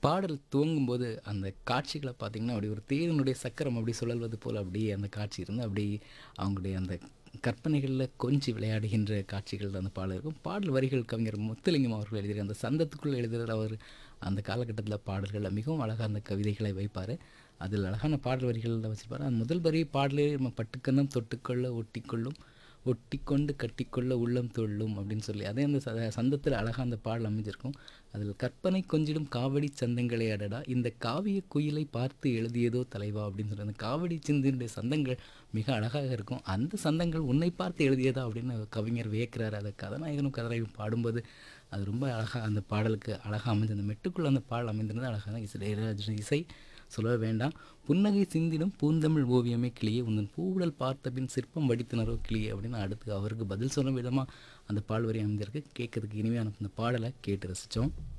பாடல் துவங்கும்போது அந்த காட்சிகளை பார்த்தீங்கன்னா அப்படி ஒரு தேரினுடைய சக்கரம் அப்படி சுழல்வது போல் அப்படியே அந்த காட்சி இருந்து அப்படி அவங்களுடைய அந்த கற்பனைகளில் கொஞ்சி விளையாடுகின்ற காட்சிகள் அந்த பாடல் இருக்கும் பாடல் வரிகள் கவிஞர் முத்துலிங்கம் அவர்கள் எழுதிய அந்த சந்தத்துக்குள் எழுதுகிற அவர் அந்த காலகட்டத்தில் பாடல்களில் மிகவும் அழகாக அந்த கவிதைகளை வைப்பார் அதில் அழகான பாடல் வரிகளில் வச்சுருப்பார் அந்த முதல் வரி பாடலே நம்ம பட்டுக்கண்ணம் தொட்டுக்கொள்ள ஒட்டிக்கொள்ளும் ஒட்டிக்கொண்டு கட்டிக்கொள்ள உள்ளம் தொள்ளும் அப்படின்னு சொல்லி அதே அந்த ச- சந்தத்தில் அழகாக அந்த பாடல் அமைஞ்சிருக்கும் அதில் கற்பனை கொஞ்சிடும் காவடி சந்தங்களே அடடா இந்த காவிய குயிலை பார்த்து எழுதியதோ தலைவா அப்படின்னு சொல்லி அந்த காவடி சிந்தினுடைய சந்தங்கள் மிக அழகாக இருக்கும் அந்த சந்தங்கள் உன்னை பார்த்து எழுதியதா அப்படின்னு கவிஞர் வியக்கிறார் அதை கதாநாயகனும் கதாநாயகனும் பாடும்போது அது ரொம்ப அழகாக அந்த பாடலுக்கு அழகாக அமைஞ்சு அந்த மெட்டுக்குள்ள அந்த பாடல் அமைந்திருந்தது அழகான இசை இளையராஜா இசை சொல்ல வேண்டாம் புன்னகை சிந்திடும் பூந்தமிழ் ஓவியமே கிளியே உந்தன் பூவுடல் பார்த்த பின் சிற்பம் வடித்தினரோ கிளியே அப்படின்னு அடுத்து அவருக்கு பதில் சொல்லும் விதமாக அந்த பால் வரி அமைஞ்சிருக்கு கேட்கறதுக்கு இனிமையான அந்த பாடலை கேட்டு ரசித்தோம்